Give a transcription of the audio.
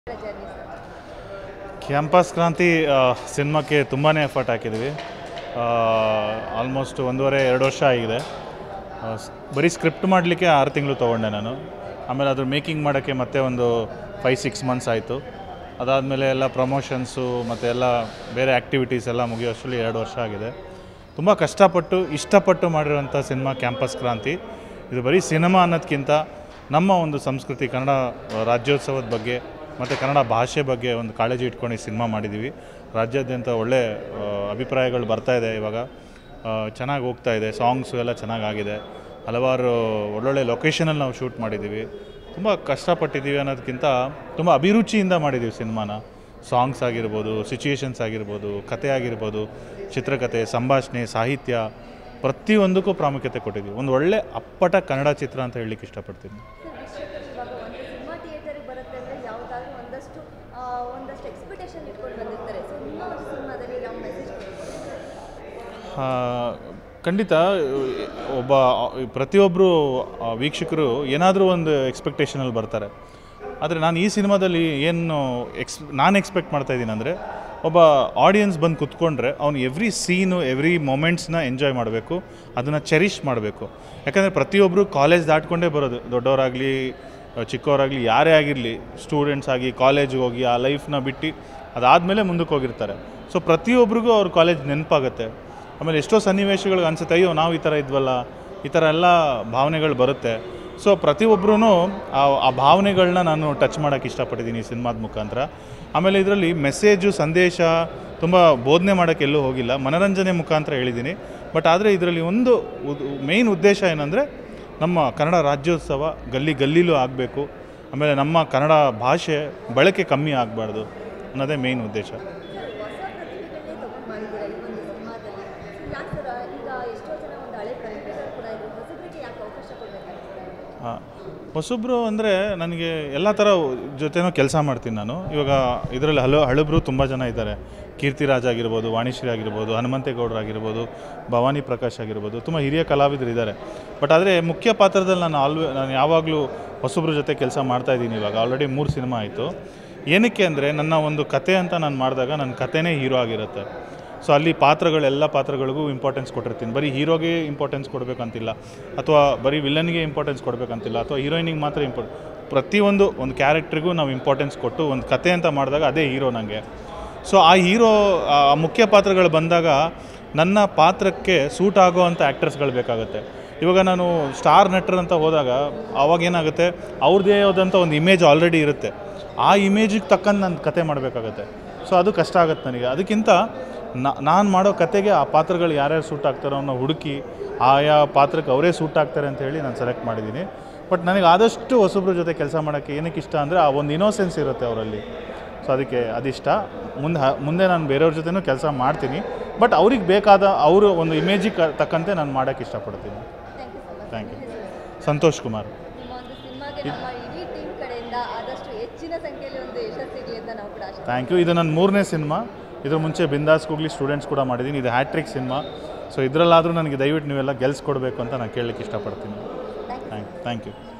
journey sir campus ಕ್ರಾಂತಿ ಸಿನಿಮಾಕ್ಕೆ ತುಂಬಾ ಎಫರ್ಟ್ ಹಾಕಿದ್ವಿ ಆಲ್ಮೋಸ್ಟ್ ಒಂದೂವರೆ ಎರಡು ವರ್ಷ ಆಗಿದೆ ಆ, ಸ್- ಬರೀ ಸ್ಕ್ರಿಪ್ಟ್ ಮಾಡಲಿಕ್ಕೆ ಆರು ತಿಂಗಳು ತೊಗೊಂಡೆ ನಾನು ಆಮೇಲೆ ಅದ್ರ ಮೇಕಿಂಗ್ ಮಾಡೋಕ್ಕೆ ಮತ್ತೆ ಒಂದು ಫೈವ್ ಸಿಕ್ಸ್ ಮಂತ್ಸ್ ಆಯಿತು ಅದಾದಮೇಲೆ ಎಲ್ಲ ಪ್ರಮೋಷನ್ಸು ಮತ್ತು ಎಲ್ಲ ಬೇರೆ ಆ್ಯಕ್ಟಿವಿಟೀಸ್ ಎಲ್ಲ ಮುಗಿಯೋಷ್ಟರಲ್ಲಿ ಎರಡು ವರ್ಷ ಆಗಿದೆ ತುಂಬ ಕಷ್ಟಪಟ್ಟು ಇಷ್ಟಪಟ್ಟು ಮಾಡಿರೋಂಥ ಸಿನಿಮಾ ಕ್ಯಾಂಪಸ್ ಕ್ರಾಂತಿ ಇದು ಬರೀ ಸಿನಿಮಾ ಅನ್ನೋದಕ್ಕಿಂತ ನಮ್ಮ ಒಂದು ಸಂಸ್ಕೃತಿ ಕನ್ನಡ ರಾಜ್ಯೋತ್ಸವದ ಬಗ್ಗೆ ಮತ್ತು ಕನ್ನಡ ಭಾಷೆ ಬಗ್ಗೆ ಒಂದು ಕಾಳಜಿ ಇಟ್ಕೊಂಡು ಈ ಸಿನಿಮಾ ಮಾಡಿದ್ದೀವಿ ರಾಜ್ಯಾದ್ಯಂತ ಒಳ್ಳೆ ಆ, ಅಭಿಪ್ರಾಯಗಳು ಬರ್ತಾ ಇದೆ ಇವಾಗ ಚೆನ್ನಾಗಿ ಹೋಗ್ತಾ ಇದೆ ಸಾಂಗ್ಸು ಎಲ್ಲ ಚೆನ್ನಾಗಾಗಿದೆ ಹಲವಾರು ಒಳ್ಳೊಳ್ಳೆ ಲೊಕೇಶನಲ್ಲಿ ನಾವು ಶೂಟ್ ಮಾಡಿದ್ದೀವಿ ತುಂಬ ಕಷ್ಟಪಟ್ಟಿದ್ದೀವಿ ಅನ್ನೋದಕ್ಕಿಂತ ತುಂಬ ಅಭಿರುಚಿಯಿಂದ ಮಾಡಿದ್ದೀವಿ ಸಿನಿಮಾನ ಸಾಂಗ್ಸ್ ಆಗಿರ್ಬೋದು ಸಿಚುಯೇಷನ್ಸ್ ಆಗಿರ್ಬೋದು ಕತೆ ಆಗಿರ್ಬೋದು ಚಿತ್ರಕಥೆ ಸಂಭಾಷಣೆ ಸಾಹಿತ್ಯ ಪ್ರತಿಯೊಂದಕ್ಕೂ ಪ್ರಾಮುಖ್ಯತೆ ಕೊಟ್ಟಿದ್ದೀವಿ ಒಂದು ಒಳ್ಳೆ ಅಪ್ಪಟ ಕನ್ನಡ ಚಿತ್ರ ಅಂತ ಹೇಳಲಿಕ್ಕೆ ಇಷ್ಟಪಡ್ತೀನಿ ಸರ್ ವೀಕ್ಷಕರು ಇವಾಗ ಒಂದು ಸಿನಿಮಾ ಥಿಯೇಟರಿಗೆ ಬರುತ್ತೆ ಅಂದರೆ ಯಾವುದಾದ್ರೂ ಒಂದಷ್ಟು ಆ, ಒಂದಷ್ಟು ಎಕ್ಸ್ಪೆಕ್ಟೇಷನ್ ಇಟ್ಕೊಂಡು ಬಂದಿರ್ತಾರೆ ಸೊ ನಿಮ್ಮ ಒಂದು ಸಿನಿಮಾದಲ್ಲಿ ಯಾವ ಮೆಸೇಜ್ ಆ, ಖಂಡಿತ ಒಬ್ಬ ಪ್ರತಿಯೊಬ್ಬರು ವೀಕ್ಷಕರು ಏನಾದರೂ ಒಂದು ಎಕ್ಸ್ಪೆಕ್ಟೇಷನಲ್ಲಿ ಬರ್ತಾರೆ ಆದರೆ ನಾನು ಈ ಸಿನಿಮಾದಲ್ಲಿ ಏನು ಎಕ್ಸ್ ನಾನು ಎಕ್ಸ್ಪೆಕ್ಟ್ ಮಾಡ್ತಾ ಇದ್ದೀನಿ ಅಂದರೆ ಒಬ್ಬ ಆಡಿಯನ್ಸ್ ಬಂದು ಕುತ್ಕೊಂಡ್ರೆ ಅವ್ನು ಎವ್ರಿ ಸೀನು ಎವ್ರಿ ಮೊಮೆಂಟ್ಸ್ನ ಎಂಜಾಯ್ ಮಾಡಬೇಕು ಅದನ್ನು ಚೆರಿಷ್ ಮಾಡಬೇಕು ಯಾಕಂದರೆ ಪ್ರತಿಯೊಬ್ಬರು ಕಾಲೇಜ್ ದಾಟ್ಕೊಂಡೇ ಬರೋದು ದೊಡ್ಡವರಾಗಲಿ ಚಿಕ್ಕವರಾಗಲಿ ಯಾರೇ ಆಗಿರಲಿ ಸ್ಟೂಡೆಂಟ್ಸ್ ಆಗಿ ಕಾಲೇಜಿಗೆ ಹೋಗಿ ಆ ಲೈಫ್ನ ಬಿಟ್ಟು ಅದಾದಮೇಲೆ ಮುಂದಕ್ಕೆ ಹೋಗಿರ್ತಾರೆ ಸೊ ಪ್ರತಿಯೊಬ್ಬರಿಗೂ ಅವ್ರ ಕಾಲೇಜ್ ನೆನಪಾಗುತ್ತೆ ಆಮೇಲೆ ಎಷ್ಟೋ ಸನ್ನಿವೇಶಗಳಿಗೆ ಅನ್ಸುತ್ತೆ ಅಯ್ಯೋ ನಾವು ಈ ಥರ ಇದ್ವಲ್ಲ ಈ ಥರ ಎಲ್ಲ ಭಾವನೆಗಳು ಬರುತ್ತೆ ಸೊ ಪ್ರತಿಯೊಬ್ಬರೂ ಆ ಆ ಭಾವನೆಗಳನ್ನ ನಾನು ಟಚ್ ಮಾಡೋಕ್ಕೆ ಇಷ್ಟಪಟ್ಟಿದ್ದೀನಿ ಈ ಸಿನಿಮಾದ ಮುಖಾಂತರ ಆಮೇಲೆ ಇದರಲ್ಲಿ ಮೆಸೇಜು ಸಂದೇಶ ತುಂಬ ಬೋಧನೆ ಮಾಡೋಕ್ಕೆ ಎಲ್ಲೂ ಹೋಗಿಲ್ಲ ಮನರಂಜನೆ ಮುಖಾಂತರ ಹೇಳಿದ್ದೀನಿ ಬಟ್ ಆದರೆ ಇದರಲ್ಲಿ ಒಂದು ಮೇಯ್ನ್ ಉದ್ದೇಶ ಏನಂದರೆ ನಮ್ಮ ಕನ್ನಡ ರಾಜ್ಯೋತ್ಸವ ಗಲ್ಲಿ ಗಲ್ಲಿಲೂ ಆಗಬೇಕು ಆಮೇಲೆ ನಮ್ಮ ಕನ್ನಡ ಭಾಷೆ ಬಳಕೆ ಕಮ್ಮಿ ಆಗಬಾರ್ದು ಅನ್ನೋದೇ ಮೇಯ್ನ್ ಉದ್ದೇಶ ಸರ್ ಹೊಸ ಪ್ರತಿಭೆಗಳನ್ನೇ ತೊಗೊಂಡು ಮಾಡಿದ್ದೀರಾ ಈ ಒಂದು ಸಿನಿಮಾದಲ್ಲಿ ಸೊ ಯಾಕೆ ಸರ್ ಈಗ ಎಷ್ಟೋ ಜನ ಒಂದು ಹಳೆ ಪ್ರತಿಭೆಗಳು ಕೂಡ ಇದ್ರು ಹೊಸಬರಿಗೆ ಯಾಕೆ ಅವಕಾಶ ಕೊಡಬೇಕಾಗ್ತದೆ ಹಾಂ ಹೊಸಬ್ರು ಅಂದರೆ ನನಗೆ ಎಲ್ಲ ಥರ ಜೊತೆನೂ ಕೆಲಸ ಮಾಡ್ತೀನಿ ನಾನು ಇವಾಗ ಇದರಲ್ಲಿ ಹಲೋ ಹಳಬ್ರು ತುಂಬ ಜನ ಇದ್ದಾರೆ ಕೀರ್ತಿರಾಜ್ ಆಗಿರ್ಬೋದು ವಾಣಿಶ್ರೀ ಆಗಿರ್ಬೋದು ಹನುಮಂತೇಗೌಡರು ಆಗಿರ್ಬೋದು ಭವಾನಿ ಪ್ರಕಾಶ್ ಆಗಿರ್ಬೋದು ತುಂಬ ಹಿರಿಯ ಕಲಾವಿದರು ಇದ್ದಾರೆ ಬಟ್ ಆದರೆ ಮುಖ್ಯ ಪಾತ್ರದಲ್ಲಿ ನಾನು ಆಲ್ವೇ ನಾನು ಯಾವಾಗಲೂ ಹೊಸಬ್ರ ಜೊತೆ ಕೆಲಸ ಮಾಡ್ತಾ ಇದ್ದೀನಿ ಇವಾಗ ಆಲ್ರೆಡಿ ಮೂರು ಸಿನಿಮಾ ಆಯಿತು ಏನಕ್ಕೆ ಅಂದರೆ ನನ್ನ ಒಂದು ಕತೆ ಅಂತ ನಾನು ಮಾಡಿದಾಗ ನನ್ನ ಕತೆನೇ ಹೀರೋ ಆಗಿರುತ್ತೆ ಸೊ ಅಲ್ಲಿ ಪಾತ್ರಗಳು ಎಲ್ಲ ಪಾತ್ರಗಳಿಗೂ ಇಂಪಾರ್ಟೆನ್ಸ್ ಕೊಟ್ಟಿರ್ತೀನಿ ಬರೀ ಹೀರೋಗೆ ಇಂಪಾರ್ಟೆನ್ಸ್ ಕೊಡಬೇಕಂತಿಲ್ಲ ಅಥವಾ ಬರೀ ವಿಲನ್ಗೆ ಇಂಪಾರ್ಟೆನ್ಸ್ ಕೊಡಬೇಕಂತಿಲ್ಲ ಅಥವಾ ಹೀರೋಯಿನಿಗೆ ಮಾತ್ರ ಇಂಪಾರ್ಟ್ ಪ್ರತಿಯೊಂದು ಒಂದು ಕ್ಯಾರೆಕ್ಟ್ರಿಗೂ ನಾವು ಇಂಪಾರ್ಟೆನ್ಸ್ ಕೊಟ್ಟು ಒಂದು ಕತೆ ಅಂತ ಮಾಡಿದಾಗ ಅದೇ ಹೀರೋ ನನಗೆ ಸೊ ಆ ಹೀರೋ ಆ ಮುಖ್ಯ ಪಾತ್ರಗಳು ಬಂದಾಗ ನನ್ನ ಪಾತ್ರಕ್ಕೆ ಸೂಟ್ ಆಗೋ ಅಂಥ ಆ್ಯಕ್ಟರ್ಸ್ಗಳು ಬೇಕಾಗುತ್ತೆ ಇವಾಗ ನಾನು ಸ್ಟಾರ್ ನಟರ್ ಅಂತ ಹೋದಾಗ ಅವಾಗ ಏನಾಗುತ್ತೆ ಅವ್ರದ್ದೇ ಆದಂಥ ಒಂದು ಇಮೇಜ್ ಆಲ್ರೆಡಿ ಇರುತ್ತೆ ಆ ಇಮೇಜಿಗೆ ತಕ್ಕಂಗೆ ನಾನು ಕತೆ ಮಾಡಬೇಕಾಗತ್ತೆ ಸೊ ಅದು ಕಷ್ಟ ಆಗುತ್ತೆ ನನಗೆ ಅದಕ್ಕಿಂತ ನಾನು ಮಾಡೋ ಕತೆಗೆ ಆ ಪಾತ್ರಗಳು ಯಾರ್ಯಾರು ಸೂಟ್ ಆಗ್ತಾರೋ ಅನ್ನೋ ಹುಡುಕಿ ಆಯಾ ಪಾತ್ರಕ್ಕೆ ಅವರೇ ಸೂಟ್ ಆಗ್ತಾರೆ ಅಂತ ಹೇಳಿ ನಾನು ಸೆಲೆಕ್ಟ್ ಮಾಡಿದ್ದೀನಿ ಬಟ್ ನನಗೆ ಆದಷ್ಟು ಹೊಸಬ್ರ ಜೊತೆ ಕೆಲಸ ಮಾಡೋಕ್ಕೆ ಏನಕ್ಕೆ ಇಷ್ಟ ಅಂದರೆ ಆ ಒಂದು ಇನೋಸೆನ್ಸ್ ಇರುತ್ತೆ ಅವರಲ್ಲಿ ಸೊ ಅದಕ್ಕೆ ಅದಿಷ್ಟ ಮುಂದೆ ಹ- ಮುಂದೆ ನಾನು ಬೇರೆಯವ್ರ ಜೊತೆನೂ ಕೆಲಸ ಮಾಡ್ತೀನಿ ಬಟ್ ಅವ್ರಿಗೆ ಬೇಕಾದ ಅವರು ಒಂದು ಇಮೇಜಿಗೆ ತಕ್ಕಂತೆ ನಾನು ಮಾಡೋಕ್ಕೆ ಇಷ್ಟಪಡ್ತೀನಿ thank you so much thank you Santosh Kumar ನಿಮ್ಮ ಒಂದು ಸಿನಿಮಾಗೆ ನಮ್ಮ ಇಡೀ ಟೀಮ್ ಕಡೆಯಿಂದ ಆದಷ್ಟು ಹೆಚ್ಚಿನ ಸಂಖ್ಯೆಯಲ್ಲಿ ಒಂದು ಯಶಸ್ಸು ಸಿಗಲಿ ಅಂತ ನಾವು ಕೂಡ ಆಶೆ ಥ್ಯಾಂಕ್ ಯು ಇದು ನನ್ನ ಮೂರನೇ ಸಿನಿಮಾ ಇದ್ರ ಮುಂಚೆ ಬಿಂದಾಸ್ ಕೂಗ್ಲಿ ಸ್ಟೂಡೆಂಟ್ಸ್ ಕೂಡ ಮಾಡಿದ್ದೀನಿ ಇದು ಹ್ಯಾಟ್ರಿಕ್ ಸಿನಿಮಾ ಸೊ ಇದರಲ್ಲಾದರೂ ನನಗೆ ದಯವಿಟ್ಟು ನೀವೆಲ್ಲ ಗೆಲ್ಸ್ಕೊಡ್ಬೇಕು ಅಂತ ನಾನು ಕೇಳಲಿಕ್ಕೆ ಇಷ್ಟಪಡ್ತೀನಿ thank you thank thank you